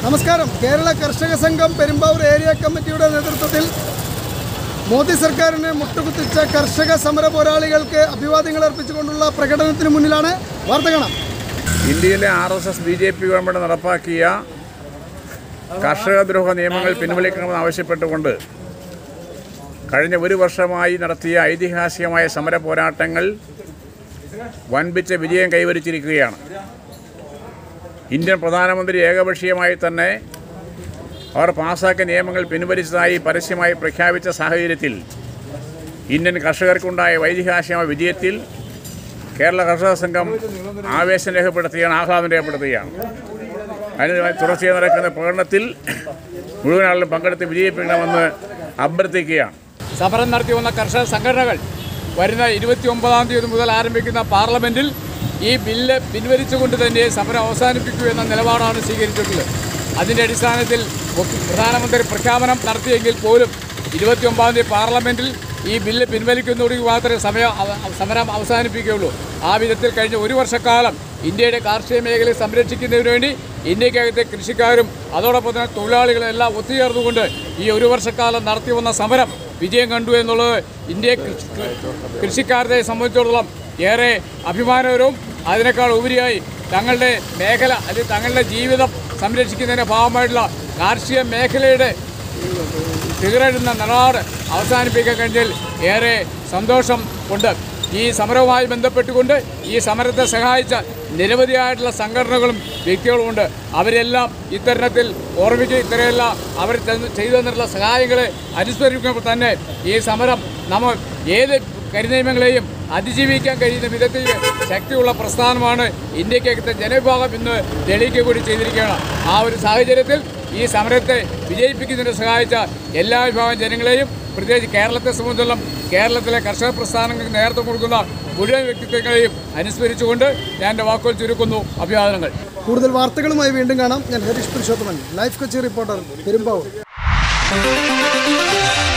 നമസ്കാരം കേരള കർഷക സംഘം പെരുമ്പാവൂർ ഏരിയ കമ്മിറ്റിയുടെ നേതൃത്വത്തിൽ മോദി സർക്കാരിനെ മുട്ടുകുത്തിച്ച കർഷക സമര പോരാളികൾക്ക് അഭിവാദ്യങ്ങൾ അർപ്പിച്ചുകൊണ്ടുള്ള പ്രകടനത്തിന് മുന്നിലാണ് വാർത്ത കാണാം ഇന്ത്യയിലെ R S S B J P government നടപ്പാക്കിയ കർഷകദ്രോഹ നിയമങ്ങൾ പിൻവലിക്കണമെന്ന് ആവശ്യപ്പെട്ടുകൊണ്ട് കഴിഞ്ഞ ഒരു വർഷമായി നടത്തിയ ഐതിഹാസികമായ സമര പോരാട്ടങ്ങൾ വൻപിച്ച വിജയം കൈവരിച്ചിരിക്കുകയാണ് ഇന്ത്യൻ പ്രധാനമന്ത്രി ഏകപക്ഷീയമായി തന്നെ അവർ പാസാക്കിയ നിയമങ്ങൾ പിൻവലിച്ചതായി പരസ്യമായി പ്രഖ്യാപിച്ച സാഹചര്യത്തിൽ ഇന്ത്യൻ കർഷകർക്കുണ്ടായ വൈതിഹാസികമായ വിജയത്തിൽ കേരള കർഷക സംഘം ആവേശം രേഖപ്പെടുത്തുകയാണ് ആഹ്ലാദം രേഖപ്പെടുത്തുകയാണ് അതിന് തുടർച്ചയായി നടക്കുന്ന പ്രകടനത്തിൽ മുഴുവൻ ആളുകളും പങ്കെടുത്ത് വിജയിപ്പിക്കണമെന്ന് അഭ്യർത്ഥിക്കുകയാണ് സമരം നടത്തി വന്ന കർഷക സംഘടനകൾ വരുന്ന ഇരുപത്തി ഒമ്പതാം തീയതി മുതൽ ആരംഭിക്കുന്ന പാർലമെൻറ്റിൽ ഈ ബില്ല് പിൻവലിച്ചുകൊണ്ട് തന്നെ സമരം അവസാനിപ്പിക്കൂ എന്ന നിലപാടാണ് സ്വീകരിച്ചിട്ടുള്ളത് അതിൻ്റെ അടിസ്ഥാനത്തിൽ മുഖ്യ- പ്രധാനമന്ത്രി പ്രഖ്യാപനം നടത്തിയെങ്കിൽ പോലും ഇരുപത്തി ഒമ്പതാം തീയതി പാർലമെൻറ്റിൽ ഈ ബില്ല് പിൻവലിക്കുന്നതോടെ മാത്രമേ സമയം അവ- സമരം അവസാനിപ്പിക്കുകയുള്ളൂ ആ വിധത്തിൽ കഴിഞ്ഞ ഒരു വർഷക്കാലം ഇന്ത്യയുടെ കാർഷിക മേഖലയെ സംരക്ഷിക്കുന്നതിന് വേണ്ടി ഇന്ത്യക്കകത്തെ കൃഷിക്കാരും അതോടൊപ്പം തന്നെ തൊഴിലാളികളും എല്ലാം ഒത്തുചേർന്നുകൊണ്ട് ഈ ഒരു വർഷക്കാലം നടത്തി വന്ന സമരം വിജയം കണ്ടു എന്നുള്ളത് ഇന്ത്യ കൃഷി- കൃഷിക്കാരെ സംബന്ധിച്ചിടത്തോളം ഏറെ അഭിമാനകരവും അതിനേക്കാൾ ഉപരിയായി തങ്ങളുടെ മേഖല അല്ലെങ്കിൽ തങ്ങളുടെ ജീവിതം സംരക്ഷിക്കുന്നതിൻ്റെ ഭാഗമായിട്ടുള്ള കാർഷിക മേഖലയുടെ സിഗരറ്റുന്ന നിലപാട് അവസാനിപ്പിക്കാൻ കഴിഞ്ഞാൽ ഏറെ സന്തോഷം ഉണ്ട് ഈ സമരവുമായി ബന്ധപ്പെട്ടുകൊണ്ട് ഈ സമരത്തെ സഹായിച്ച നിരവധിയായിട്ടുള്ള സംഘടനകളും വ്യക്തികളുമുണ്ട് അവരെല്ലാം ഇത്തരണത്തിൽ ഓർമ്മിക്കുക ഇത്തരമെല്ലാം അവർ തന്ന് ചെയ്തു തന്നിട്ടുള്ള സഹായങ്ങളെ അനുസ്മരിക്കുമ്പോൾ തന്നെ ഈ സമരം നമ്മൾ ഏത് കരിനിയമങ്ങളെയും അതിജീവിക്കാൻ കഴിയുന്ന വിധത്തിൽ ശക്തിയുള്ള പ്രസ്ഥാനമാണ് ഇന്ത്യക്കകത്തെ ജനവിഭാഗം ഇന്ന് തെളിയിക്കുക കൂടി ചെയ്തിരിക്കുകയാണ് ആ ഒരു സാഹചര്യത്തിൽ ഈ സമരത്തെ വിജയിപ്പിക്കുന്നതിന് സഹായിച്ച എല്ലാ വിഭാഗം ജനങ്ങളെയും പ്രത്യേകിച്ച് കേരളത്തെ സംബന്ധിച്ചിടത്തോളം കേരളത്തിലെ കർഷക പ്രസ്ഥാനങ്ങൾക്ക് നേതൃത്വം കൊടുക്കുന്ന മുഴുവൻ വ്യക്തിത്വങ്ങളെയും അനുസ്മരിച്ചുകൊണ്ട് ഞാൻ എൻ്റെ വാക്കുകൾ ചുരുക്കുന്നു അഭിവാദനങ്ങൾ കൂടുതൽ വാർത്തകളുമായി വീണ്ടും കാണാം ഞാൻ ഹരീഷ് പുരുഷോത്തമൻ ലൈഫ് കൊച്ചി റിപ്പോർട്ടർ പെരുമ്പാവൂർ